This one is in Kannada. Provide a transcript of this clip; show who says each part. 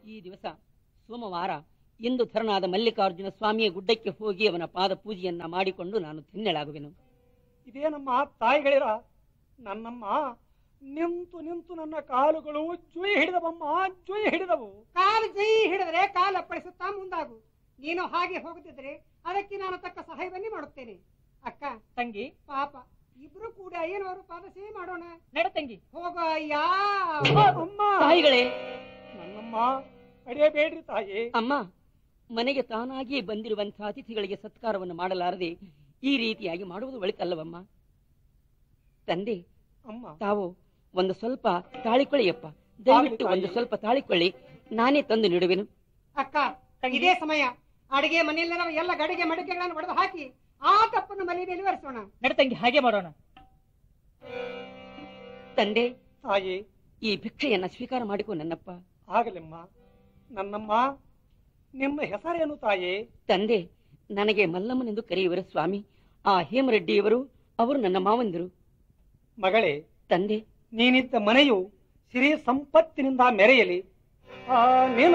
Speaker 1: ಈ ದಿವಸ ಸೋಮವಾರ ಇಂದು ಧರನಾದ ಮಲ್ಲಿಕಾರ್ಜುನ ಸ್ವಾಮಿಯ ಗುಡ್ಡಕ್ಕೆ ಹೋಗಿ ಅವನ ಪಾದ ಪೂಜೆಯನ್ನ ಮಾಡಿಕೊಂಡು ನಾನು ತಿನ್ನಲಾಗುವೆನು
Speaker 2: ಇದೇನಮ್ಮ ತಾಯಿಗಳಿರ ನನ್ನಮ್ಮ ನಿಂತು ನಿಂತು ನನ್ನ ಕಾಲುಗಳು ಜುಯಿ ಹಿಡಿದವಮ್ಮ ಜುಯಿ ಹಿಡಿದವು
Speaker 3: ಕಾಲು ಜೈ ಹಿಡಿದ್ರೆ ಕಾಲು ಅಪ್ಪಳಿಸುತ್ತಾ ಮುಂದಾಗು ನೀನು ಹಾಗೆ ಹೋಗುತ್ತಿದ್ರೆ ಅದಕ್ಕೆ ನಾನು ತಕ್ಕ ಸಹಾಯವನ್ನೇ ಮಾಡುತ್ತೇನೆ ಅಕ್ಕ
Speaker 4: ತಂಗಿ
Speaker 3: ಪಾಪ ಇಬ್ರು ಕೂಡ ಅಯ್ಯನವರು ಪಾದ ಸೇವೆ ಮಾಡೋಣ
Speaker 4: ನಡ ತಂಗಿ
Speaker 3: ಹೋಗೋ ಅಯ್ಯ
Speaker 2: ಅಮ್ಮ
Speaker 1: ತಾಯಿಗಳೇ
Speaker 2: ನನ್ನಮ್ಮ ಅಡಿಯಬೇಡ್ರಿ ತಾಯಿ
Speaker 1: ಅಮ್ಮ ಮನೆಗೆ ತಾನಾಗಿಯೇ ಬಂದಿರುವಂತಹ ಅತಿಥಿಗಳಿಗೆ ಸತ್ಕಾರವನ್ನು ಮಾಡಲಾರದೆ ಈ ರೀತಿಯಾಗಿ ಮಾಡುವುದು ಒಳಿತಲ್ಲವಮ್ಮ ತಂದೆ
Speaker 2: ಅಮ್ಮ
Speaker 1: ತಾವು ಒಂದು ಸ್ವಲ್ಪ ತಾಳಿಕೊಳ್ಳಿಯಪ್ಪ ದಯವಿಟ್ಟು
Speaker 2: ತಾಯಿ.
Speaker 1: ಒಂದು ಸ್ವಲ್ಪ ತಾಳಿಕೊಳ್ಳಿ ನಾನೇ ತಂದು ನೀಡುವೆನು
Speaker 3: ಅಕ್ಕ ಇದೇ ಸಮಯ ಅಡಿಗೆ ಮನೆಯಲ್ಲಿರುವ ಎಲ್ಲ ಗಡಿಗೆ ಮಡಿಕೆಗಳನ್ನು ಒಡೆದು ಹಾಕಿ ಆ ತಪ್ಪನ್ನು ಮನೆ ಮೇಲೆ ಒರೆಸೋಣ
Speaker 4: ನಡ ತಂಗಿ ಹಾಗೆ ಮಾಡೋಣ
Speaker 1: ತಂದೆ
Speaker 2: ತಾಯಿ
Speaker 1: ಈ ಭಿಕ್ಷೆಯನ್ನ ಸ್ವೀಕಾರ ಮಾಡಿಕೊ ನನ್ನಪ್ಪ
Speaker 2: ಆಗಲಿಮ್ಮ ನನ್ನಮ್ಮ ನಿಮ್ಮ ಹೆಸರೇನು ತಾಯಿ
Speaker 1: ತಂದೆ ನನಗೆ ಮಲ್ಲಮ್ಮನೆಂದು ಕರೆಯುವರು ಸ್ವಾಮಿ ಆ ಹೇಮರೆಡ್ಡಿಯವರು ಅವರು ನನ್ನ ಮಾವಂದಿರು
Speaker 2: ಮಗಳೇ
Speaker 1: ತಂದೆ
Speaker 2: ನೀನಿದ್ದ ಮನೆಯು ಸಿರಿ ಸಂಪತ್ತಿನಿಂದ ಮೆರೆಯಲಿ ಆ, ನೀನು